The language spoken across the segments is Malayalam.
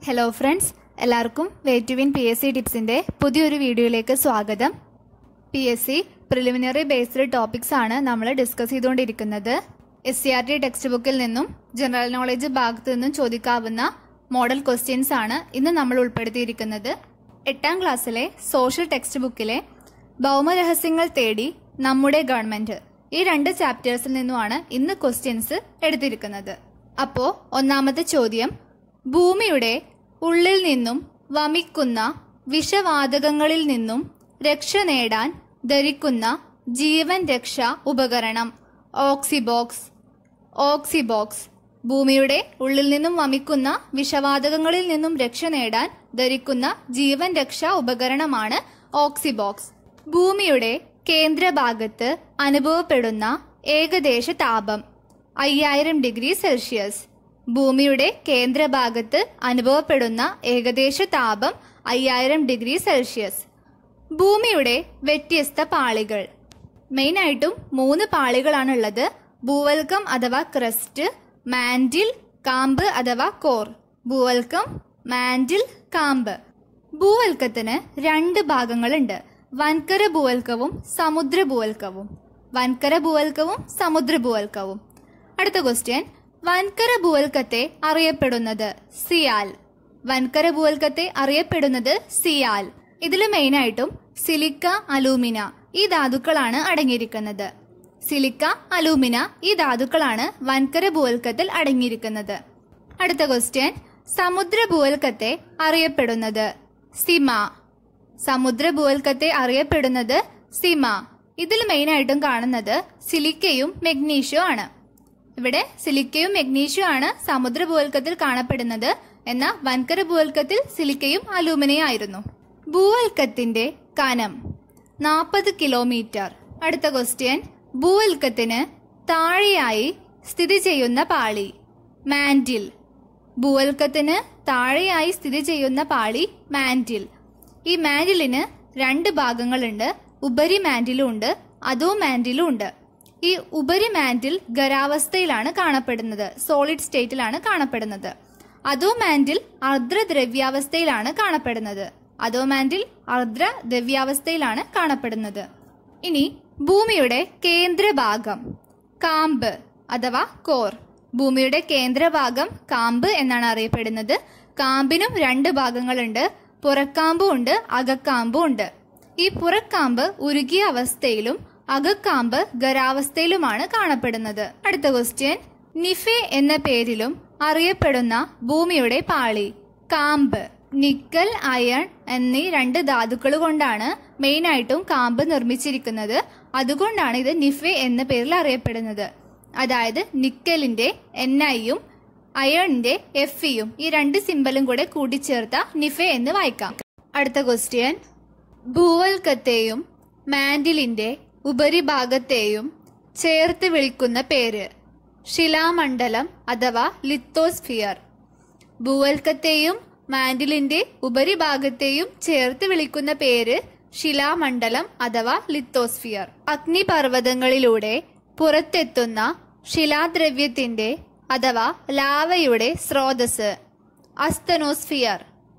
ഹലോ ഫ്രണ്ട്സ് എല്ലാവർക്കും wait win P S C ടിപ്സിന്റെ പുതിയൊരു വീഡിയോയിലേക്ക് സ്വാഗതം P S C preliminary based topics ആണ് നമ്മൾ ഡിസ്കസ് ചെയ്തുകൊണ്ടിരിക്കുന്നത് S C R T text ബുക്കിൽ നിന്നും ജനറൽ നോളജ് ഭാഗത്തു നിന്നും ചോദിക്കാവുന്ന മോഡൽ ക്വസ്റ്റ്യൻസ് ആണ് ഇന്ന് നമ്മൾ ഉൾപ്പെടുത്തിയിരിക്കുന്നത് എട്ടാം ക്ലാസ്സിലെ സോഷ്യൽ ടെക്സ്റ്റ് ബുക്കിലെ ഭൗമരഹസ്യങ്ങൾ തേടി നമ്മുടെ ഗവൺമെന്റ് ഈ രണ്ട് ചാപ്റ്റേഴ്സിൽ നിന്നുമാണ് ഇന്ന് ക്വസ്റ്റ്യൻസ് എടുത്തിരിക്കുന്നത് അപ്പോ ഒന്നാമത്തെ ചോദ്യം ഭൂമിയുടെ ഉള്ളിൽ നിന്നും വമിക്കുന്ന വിഷവാതകങ്ങളിൽ നിന്നും രക്ഷ നേടാൻ ധരിക്കുന്ന ജീവൻ രക്ഷാ ഉപകരണം ഓക്സിബോക്സ് ഓക്സിബോക്സ് ഭൂമിയുടെ ഉള്ളിൽ നിന്നും വമിക്കുന്ന വിഷവാതകങ്ങളിൽ നിന്നും രക്ഷ നേടാൻ ധരിക്കുന്ന ജീവൻ രക്ഷാ ഉപകരണമാണ് ഓക്സിബോക്സ് ഭൂമിയുടെ കേന്ദ്രഭാഗത്ത് അനുഭവപ്പെടുന്ന ഏകദേശ താപം അയ്യായിരം ഡിഗ്രി സെൽഷ്യസ് ഭൂമിയുടെ കേന്ദ്രഭാഗത്ത് അനുഭവപ്പെടുന്ന ഏകദേശ താപം അയ്യായിരം ഡിഗ്രി സെൽഷ്യസ് ഭൂമിയുടെ വ്യത്യസ്ത പാളികൾ മെയിനായിട്ടും മൂന്ന് പാളികളാണുള്ളത് ഭൂവൽക്കം അഥവാ ക്രസ്റ്റ് മാൻഡിൽ കാമ്പ് അഥവാ കോർ ഭൂവൽക്കം മാൻഡിൽ കാമ്പ് ഭൂവൽക്കത്തിന് രണ്ട് ഭാഗങ്ങളുണ്ട് വൻകര ഭൂവൽക്കവും സമുദ്ര ഭൂവൽക്കവും വൻകര ഭൂവൽക്കവും സമുദ്ര ഭൂവൽക്കവും അടുത്ത ക്വസ്റ്റ്യൻ വൻകര ഭൂവൽക്കത്തെ അറിയപ്പെടുന്നത് സിയാൽ വൻകര ഭൂവൽക്കത്തെ അറിയപ്പെടുന്നത് സിയാൽ ഇതിൽ മെയിനായിട്ടും സിലിക്ക അലൂമിന ഈ ധാതുക്കളാണ് അടങ്ങിയിരിക്കുന്നത് സിലിക്ക അലൂമിന ഈ ധാതുക്കളാണ് വൻകര ഭൂവൽക്കത്തിൽ അടങ്ങിയിരിക്കുന്നത് അടുത്ത ക്വസ്റ്റ്യൻ സമുദ്ര ഭൂവൽക്കത്തെ അറിയപ്പെടുന്നത് സിമ സമുദ്ര ഭൂവൽക്കത്തെ അറിയപ്പെടുന്നത് സിമ ഇതിൽ മെയിനായിട്ടും കാണുന്നത് സിലിക്കയും മെഗ്നീഷ്യവും ആണ് ഇവിടെ സിലിക്കയും മെഗ്നീഷ്യവും ആണ് സമുദ്ര ഭൂവൽക്കത്തിൽ കാണപ്പെടുന്നത് എന്നാൽ വൻകര ഭൂവൽക്കത്തിൽ സിലിക്കയും അലൂമിനയും ആയിരുന്നു ഭൂവൽക്കത്തിന്റെ കനം നാൽപ്പത് കിലോമീറ്റർ അടുത്ത ക്വസ്റ്റ്യൻ ഭൂവൽക്കത്തിന് താഴെയായി സ്ഥിതി ചെയ്യുന്ന പാളി മാൻഡിൽ ഭൂവൽക്കത്തിന് താഴെയായി സ്ഥിതി ചെയ്യുന്ന പാളി മാൻഡിൽ ഈ മാൻഡിലിന് രണ്ട് ഭാഗങ്ങളുണ്ട് ഉപരി മാൻഡിലും ഉണ്ട് അധോ മാൻഡിലും ഉണ്ട് ഈ ഉപരി മാൻഡിൽ ഖരാവസ്ഥയിലാണ് കാണപ്പെടുന്നത് സോളിഡ് സ്റ്റേറ്റിലാണ് കാണപ്പെടുന്നത് അധോ മാൻഡിൽ അർദ്ര ദ്രവ്യാവസ്ഥയിലാണ് കാണപ്പെടുന്നത് അധോ മാൻഡിൽ അർദ്ര ദ്രവ്യാവസ്ഥയിലാണ് കാണപ്പെടുന്നത് ഇനി ഭൂമിയുടെ കേന്ദ്രഭാഗം കാമ്പ് അഥവാ കോർ ഭൂമിയുടെ കേന്ദ്രഭാഗം കാമ്പ് എന്നാണ് അറിയപ്പെടുന്നത് കാമ്പിനും രണ്ട് ഭാഗങ്ങളുണ്ട് പുറക്കാമ്പും ഉണ്ട് അകക്കാമ്പും ഉണ്ട് ഈ പുറക്കാമ്പ് ഉരുകിയ അവസ്ഥയിലും അകക്കാമ്പ് ഖരാവസ്ഥയിലുമാണ് കാണപ്പെടുന്നത് അടുത്ത ക്വസ്റ്റ്യൻ നിഫെ എന്ന പേരിലും അറിയപ്പെടുന്ന ഭൂമിയുടെ പാളി കാമ്പ് നിക്കൽ അയൺ എന്നീ രണ്ട് ധാതുക്കൾ കൊണ്ടാണ് മെയിനായിട്ടും കാമ്പ് നിർമ്മിച്ചിരിക്കുന്നത് അതുകൊണ്ടാണ് ഇത് നിഫെ എന്ന പേരിൽ അറിയപ്പെടുന്നത് അതായത് നിക്കലിന്റെ എൻ ഐയും അയണിന്റെ എഫ് ഇയും ഈ രണ്ട് സിമ്പലും കൂടെ കൂട്ടിച്ചേർത്ത നിഫെ എന്ന് വായിക്കാം അടുത്ത ക്വസ്റ്റ്യൻ ഭൂവൽക്കത്തെയും മാൻഡിലിന്റെ ഉപരിഭാഗത്തെയും ചേർത്ത് വിളിക്കുന്ന പേര് ശിലാമണ്ഡലം അഥവാ ലിത്തോസ്ഫിയർ ഭൂവൽക്കത്തെയും മാൻഡിലിന്റെ ഉപരിഭാഗത്തെയും ചേർത്ത് വിളിക്കുന്ന പേര് ശിലാമണ്ഡലം അഥവാ ലിത്തോസ്ഫിയർ അഗ്നിപർവ്വതങ്ങളിലൂടെ പുറത്തെത്തുന്ന ശിലാദ്രവ്യത്തിന്റെ അഥവാ ലാവയുടെ സ്രോതസ് അസ്തനോസ്ഫിയർ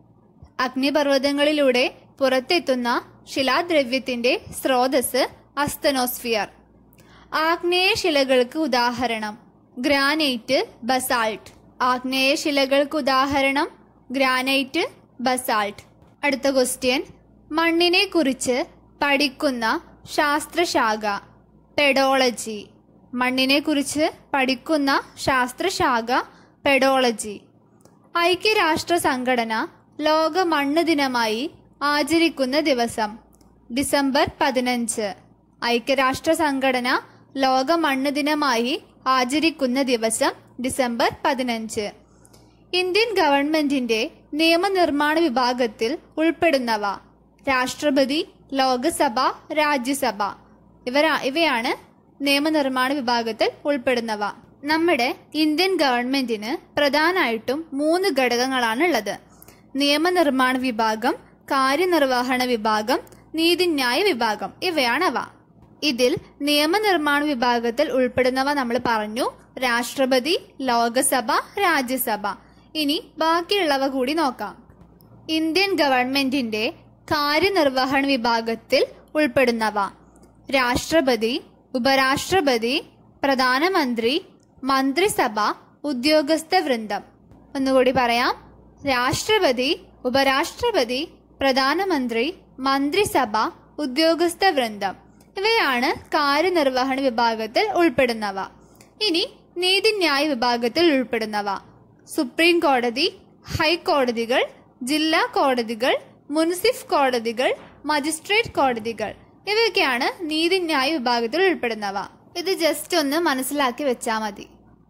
അഗ്നിപർവ്വതങ്ങളിലൂടെ പുറത്തെത്തുന്ന ശിലാദ്രവ്യത്തിന്റെ സ്രോതസ് അസ്തനോസ്ഫിയർ ആഗ്നേയ ശിലകൾക്ക് ഉദാഹരണം ഗ്രാനൈറ്റ് ബസാൾട്ട് ആഗ്നേയ ശിലകൾക്ക് ഉദാഹരണം ഗ്രാനൈറ്റ് ബസാൾട്ട് അടുത്ത ക്വസ്റ്റ്യൻ മണ്ണിനെ കുറിച്ച് പഠിക്കുന്ന ശാസ്ത്രശാഖ പെഡോളജി മണ്ണിനെ കുറിച്ച് പഠിക്കുന്ന ശാസ്ത്രശാഖ പെഡോളജി ഐക്യരാഷ്ട്ര സംഘടന ലോക മണ്ണ് ദിനമായി ആചരിക്കുന്ന ദിവസം ഡിസംബർ പതിനഞ്ച് ഐക്യരാഷ്ട്ര സംഘടന ലോക മണ്ണ് ദിനമായി ആചരിക്കുന്ന ദിവസം ഡിസംബർ പതിനഞ്ച് ഇന്ത്യൻ ഗവൺമെന്റിന്റെ നിയമനിർമ്മാണ വിഭാഗത്തിൽ ഉൾപ്പെടുന്നവ രാഷ്ട്രപതി ലോകസഭ രാജ്യസഭ ഇവരാ ഇവയാണ് നിയമനിർമ്മാണ വിഭാഗത്തിൽ ഉൾപ്പെടുന്നവ നമ്മുടെ ഇന്ത്യൻ ഗവൺമെന്റിന് പ്രധാനമായിട്ടും മൂന്ന് ഘടകങ്ങളാണ് ഉള്ളത് നിയമനിർമ്മാണ വിഭാഗം കാര്യനിർവഹണ വിഭാഗം നീതിന്യായ വിഭാഗം ഇവയാണവ ഇതിൽ നിയമനിർമ്മാണ വിഭാഗത്തിൽ ഉൾപ്പെടുന്നവ നമ്മൾ പറഞ്ഞു രാഷ്ട്രപതി ലോകസഭ രാജ്യസഭ ഇനി ബാക്കിയുള്ളവ കൂടി നോക്കാം ഇന്ത്യൻ ഗവൺമെന്റിന്റെ കാര്യനിർവഹണ വിഭാഗത്തിൽ ഉൾപ്പെടുന്നവ രാഷ്ട്രപതി ഉപരാഷ്ട്രപതി പ്രധാനമന്ത്രി മന്ത്രിസഭ ഉദ്യോഗസ്ഥ വൃന്ദം ഒന്നുകൂടി പറയാം രാഷ്ട്രപതി ഉപരാഷ്ട്രപതി പ്രധാനമന്ത്രി മന്ത്രിസഭ ഉദ്യോഗസ്ഥ വൃന്ദം ഇവയാണ് കാര്യനിർവഹണ വിഭാഗത്തിൽ ഉൾപ്പെടുന്നവ ഇനി നീതിന്യായ വിഭാഗത്തിൽ ഉൾപ്പെടുന്നവ സുപ്രീം കോടതി ഹൈക്കോടതികൾ ജില്ലാ കോടതികൾ മുൻസിഫ് കോടതികൾ മജിസ്ട്രേറ്റ് കോടതികൾ ഇവയൊക്കെയാണ് നീതിന്യായ വിഭാഗത്തിൽ ഉൾപ്പെടുന്നവ ഇത് ജസ്റ്റ് ഒന്ന് മനസ്സിലാക്കി വെച്ചാൽ മതി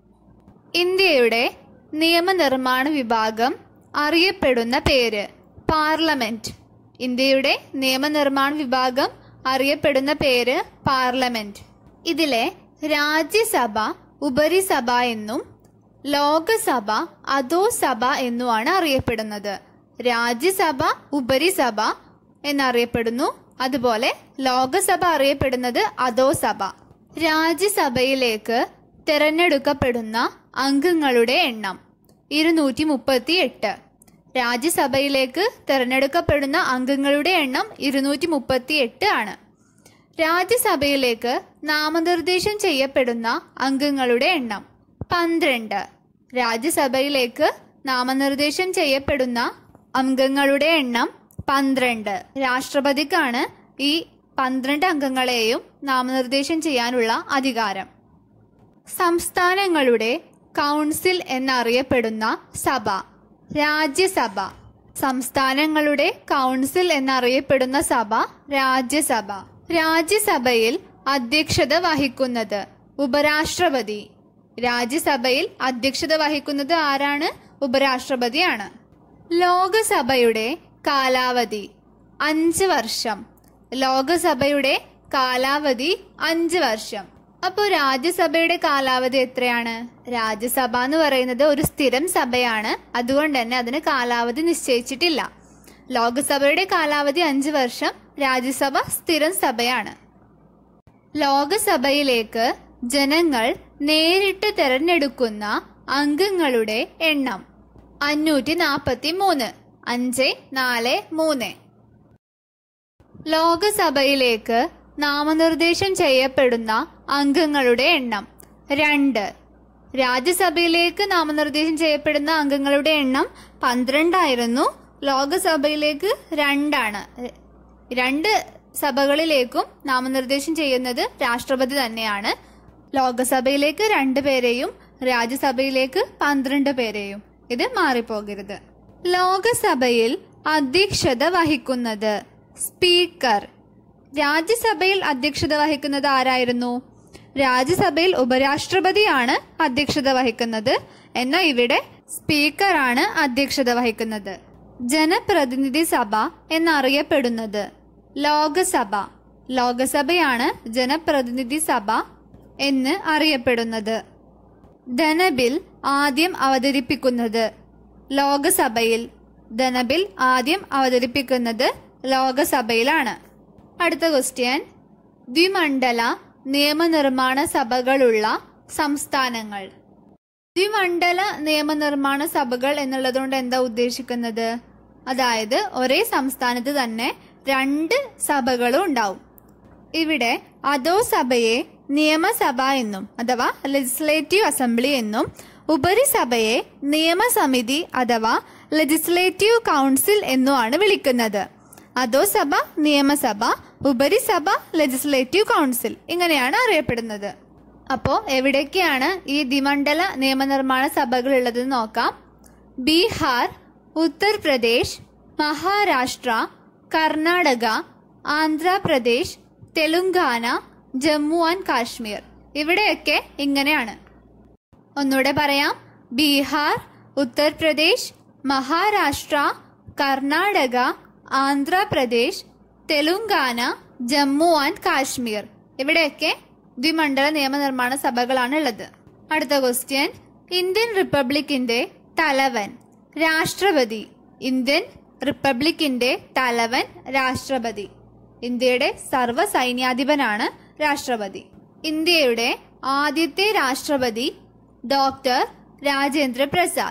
ഇന്ത്യയുടെ നിയമനിർമ്മാണ വിഭാഗം അറിയപ്പെടുന്ന പേര് പാർലമെന്റ് ഇന്ത്യയുടെ നിയമനിർമ്മാണ വിഭാഗം അറിയപ്പെടുന്ന പേര് പാർലമെന്റ് ഇതിലെ രാജ്യസഭ ഉപരിസഭ എന്നും ലോകസഭ അധോസഭ എന്നുമാണ് അറിയപ്പെടുന്നത് രാജ്യസഭ ഉപരിസഭ എന്നറിയപ്പെടുന്നു അതുപോലെ ലോകസഭ അറിയപ്പെടുന്നത് അധോസഭ രാജ്യസഭയിലേക്ക് തിരഞ്ഞെടുക്കപ്പെടുന്ന അംഗങ്ങളുടെ എണ്ണം ഇരുന്നൂറ്റി മുപ്പത്തി എട്ട് രാജ്യസഭയിലേക്ക് തിരഞ്ഞെടുക്കപ്പെടുന്ന അംഗങ്ങളുടെ എണ്ണം ഇരുന്നൂറ്റി മുപ്പത്തി എട്ട് ആണ് രാജ്യസഭയിലേക്ക് നാമനിർദ്ദേശം ചെയ്യപ്പെടുന്ന അംഗങ്ങളുടെ എണ്ണം പന്ത്രണ്ട് രാജ്യസഭയിലേക്ക് നാമനിർദ്ദേശം ചെയ്യപ്പെടുന്ന അംഗങ്ങളുടെ എണ്ണം പന്ത്രണ്ട് രാഷ്ട്രപതിക്കാണ് ഈ പന്ത്രണ്ട് അംഗങ്ങളെയും നാമനിർദ്ദേശം ചെയ്യാനുള്ള അധികാരം സംസ്ഥാനങ്ങളുടെ കൗൺസിൽ എന്നറിയപ്പെടുന്ന സഭ രാജ്യസഭ സംസ്ഥാനങ്ങളുടെ കൗൺസിൽ എന്നറിയപ്പെടുന്ന സഭ രാജ്യസഭ രാജ്യസഭയിൽ അധ്യക്ഷത വഹിക്കുന്നത് ഉപരാഷ്ട്രപതി രാജ്യസഭയിൽ അധ്യക്ഷത വഹിക്കുന്നത് ആരാണ് ഉപരാഷ്ട്രപതിയാണ് ലോകസഭയുടെ കാലാവധി അഞ്ച് വർഷം ലോകസഭയുടെ കാലാവധി അഞ്ച് വർഷം അപ്പോൾ രാജ്യസഭയുടെ കാലാവധി എത്രയാണ് രാജ്യസഭ എന്ന് പറയുന്നത് ഒരു സ്ഥിരം സഭയാണ് അതുകൊണ്ട് തന്നെ അതിന് കാലാവധി നിശ്ചയിച്ചിട്ടില്ല ലോകസഭയുടെ കാലാവധി അഞ്ച് വർഷം രാജ്യസഭ സ്ഥിരം സഭയാണ് ലോകസഭയിലേക്ക് ജനങ്ങൾ നേരിട്ട് തെരഞ്ഞെടുക്കുന്ന അംഗങ്ങളുടെ എണ്ണം അഞ്ഞൂറ്റി നാൽപ്പത്തി മൂന്ന് അഞ്ച് നാല് മൂന്ന് ലോകസഭയിലേക്ക് നാമനിർദ്ദേശം ചെയ്യപ്പെടുന്ന അംഗങ്ങളുടെ എണ്ണം രണ്ട് രാജ്യസഭയിലേക്ക് നാമനിർദ്ദേശം ചെയ്യപ്പെടുന്ന അംഗങ്ങളുടെ എണ്ണം പന്ത്രണ്ടായിരുന്നു ലോകസഭയിലേക്ക് രണ്ടാണ് രണ്ട് സഭകളിലേക്കും നാമനിർദ്ദേശം ചെയ്യുന്നത് രാഷ്ട്രപതി തന്നെയാണ് ലോകസഭയിലേക്ക് രണ്ട് പേരെയും രാജ്യസഭയിലേക്ക് പന്ത്രണ്ട് പേരെയും ഇത് മാറിപ്പോകരുത് ലോകസഭയിൽ അധ്യക്ഷത വഹിക്കുന്നത് സ്പീക്കർ രാജ്യസഭയിൽ അധ്യക്ഷത വഹിക്കുന്നത് ആരായിരുന്നു രാജ്യസഭയിൽ ഉപരാഷ്ട്രപതിയാണ് അധ്യക്ഷത വഹിക്കുന്നത് എന്നാൽ ഇവിടെ സ്പീക്കറാണ് അധ്യക്ഷത വഹിക്കുന്നത് ജനപ്രതിനിധി സഭ എന്നറിയപ്പെടുന്നത് ലോകസഭ ലോകസഭയാണ് ജനപ്രതിനിധി സഭ എന്ന് അറിയപ്പെടുന്നത് ധനബിൽ ആദ്യം അവതരിപ്പിക്കുന്നത് ലോകസഭയിൽ ധനബിൽ ആദ്യം അവതരിപ്പിക്കുന്നത് ലോകസഭയിലാണ് അടുത്ത ക്വസ്റ്റ്യൻ ദ്വിമണ്ഡല നിയമനിർമ്മാണ സഭകളുള്ള സംസ്ഥാനങ്ങൾ ദ്വിമണ്ഡല നിയമനിർമ്മാണ സഭകൾ എന്നുള്ളതുകൊണ്ട് എന്താ ഉദ്ദേശിക്കുന്നത് അതായത് ഒരേ സംസ്ഥാനത്ത് തന്നെ രണ്ട് സഭകളും ഉണ്ടാവും ഇവിടെ അധോ സഭയെ നിയമസഭ എന്നും അഥവാ ലെജിസ്ലേറ്റീവ് അസംബ്ലി എന്നും ഉപരിസഭയെ നിയമസമിതി അഥവാ ലെജിസ്ലേറ്റീവ് കൗൺസിൽ എന്നുമാണ് വിളിക്കുന്നത് അധോ സഭ നിയമസഭ ഉപരിസഭ ലെജിസ്ലേറ്റീവ് കൗൺസിൽ ഇങ്ങനെയാണ് അറിയപ്പെടുന്നത് അപ്പോൾ എവിടേക്കാണ് ഈ ദ്വിമണ്ഡല നിയമനിർമ്മാണ സഭകൾ ഉള്ളതെന്ന് നോക്കാം ബീഹാർ ഉത്തർപ്രദേശ് മഹാരാഷ്ട്ര കർണാടക ആന്ധ്രാപ്രദേശ് തെലുങ്കാന ജമ്മു ആൻഡ് കാശ്മീർ ഇവിടെയൊക്കെ ഇങ്ങനെയാണ് ഒന്നുകൂടെ പറയാം ബീഹാർ ഉത്തർപ്രദേശ് മഹാരാഷ്ട്ര കർണാടക ആന്ധ്രാപ്രദേശ് തെലുങ്കാന ജമ്മു ആൻഡ് കാശ്മീർ ഇവിടെയൊക്കെ ദ്വിമണ്ഡല നിയമനിർമ്മാണ സഭകളാണ് ഉള്ളത് അടുത്ത ക്വസ്റ്റ്യൻ ഇന്ത്യൻ റിപ്പബ്ലിക്കിന്റെ തലവൻ രാഷ്ട്രപതി ഇന്ത്യൻ റിപ്പബ്ലിക്കിന്റെ തലവൻ രാഷ്ട്രപതി ഇന്ത്യയുടെ സർവ്വ സൈന്യാധിപനാണ് രാഷ്ട്രപതി ഇന്ത്യയുടെ ആദ്യത്തെ രാഷ്ട്രപതി ഡോക്ടർ രാജേന്ദ്ര പ്രസാദ്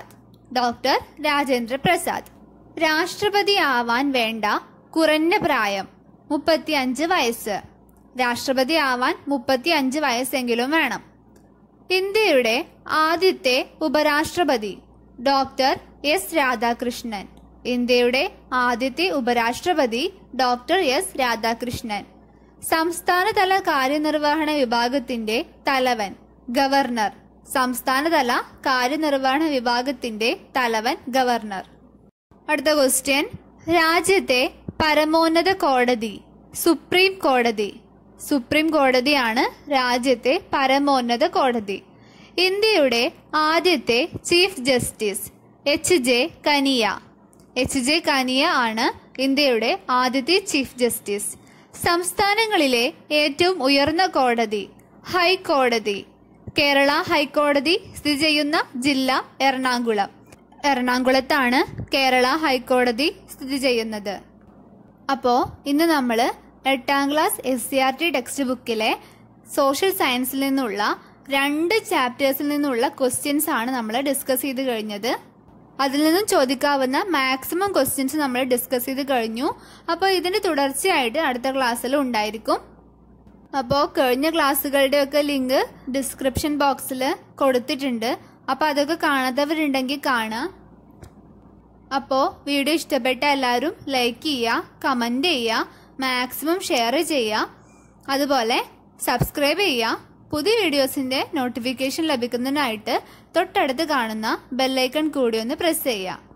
ഡോക്ടർ രാജേന്ദ്ര പ്രസാദ് രാഷ്ട്രപതി ആവാൻ വേണ്ട കുറഞ്ഞ പ്രായം മുപ്പത്തി അഞ്ച് വയസ്സ് രാഷ്ട്രപതി ആവാൻ മുപ്പത്തി അഞ്ച് വയസ്സെങ്കിലും വേണം ഇന്ത്യയുടെ ആദ്യത്തെ ഉപരാഷ്ട്രപതി ഡോക്ടർ എസ് രാധാകൃഷ്ണൻ ഇന്ത്യയുടെ ആദ്യത്തെ ഉപരാഷ്ട്രപതി ഡോക്ടർ എസ് രാധാകൃഷ്ണൻ സംസ്ഥാനതല കാര്യനിർവഹണ വിഭാഗത്തിന്റെ തലവൻ ഗവർണർ സംസ്ഥാനതല കാര്യനിർവഹണ വിഭാഗത്തിന്റെ തലവൻ ഗവർണർ അടുത്ത ക്വസ്റ്റ്യൻ രാജ്യത്തെ പരമോന്നത കോടതി സുപ്രീം കോടതി സുപ്രീം കോടതിയാണ് രാജ്യത്തെ പരമോന്നത കോടതി ഇന്ത്യയുടെ ആദ്യത്തെ chief justice H J Kania H J Kania ആണ് ഇന്ത്യയുടെ ആദ്യത്തെ ചീഫ് ജസ്റ്റിസ് സംസ്ഥാനങ്ങളിലെ ഏറ്റവും ഉയർന്ന കോടതി ഹൈക്കോടതി കേരള ഹൈക്കോടതി സ്ഥിതി ചെയ്യുന്ന ജില്ല എറണാകുളം എറണാകുളത്താണ് കേരള ഹൈക്കോടതി സ്ഥിതി ചെയ്യുന്നത് അപ്പോൾ ഇന്ന് നമ്മൾ എട്ടാം class S C R T text ബുക്കിലെ സോഷ്യൽ സയൻസിൽ നിന്നുള്ള രണ്ട് ചാപ്റ്റേഴ്സിൽ നിന്നുള്ള ക്വസ്റ്റ്യൻസ് ആണ് നമ്മൾ ഡിസ്കസ് ചെയ്ത് കഴിഞ്ഞത് അതിൽ നിന്നും ചോദിക്കാവുന്ന മാക്സിമം ക്വസ്റ്റ്യൻസ് നമ്മൾ ഡിസ്കസ് ചെയ്ത് കഴിഞ്ഞു അപ്പോൾ ഇതിന്റെ തുടർച്ചയായിട്ട് അടുത്ത ക്ലാസ്സിൽ ഉണ്ടായിരിക്കും അപ്പോൾ കഴിഞ്ഞ ക്ലാസ്സുകളുടെ ഒക്കെ ലിങ്ക് ഡിസ്ക്രിപ്ഷൻ ബോക്സിൽ കൊടുത്തിട്ടുണ്ട് അപ്പോൾ അതൊക്കെ കാണാത്തവരുണ്ടെങ്കിൽ കാണാം അപ്പോൾ വീഡിയോ ഇഷ്ടപ്പെട്ട എല്ലാവരും ലൈക്ക് ചെയ്യുക കമൻറ്റ് ചെയ്യുക മാക്സിമം ഷെയർ ചെയ്യുക അതുപോലെ സബ്സ്ക്രൈബ് ചെയ്യുക പുതിയ വീഡിയോസിൻ്റെ നോട്ടിഫിക്കേഷൻ ലഭിക്കുന്നതിനായിട്ട് തൊട്ടടുത്ത് കാണുന്ന ബെല്ലൈക്കൺ കൂടി ഒന്ന് പ്രസ് ചെയ്യുക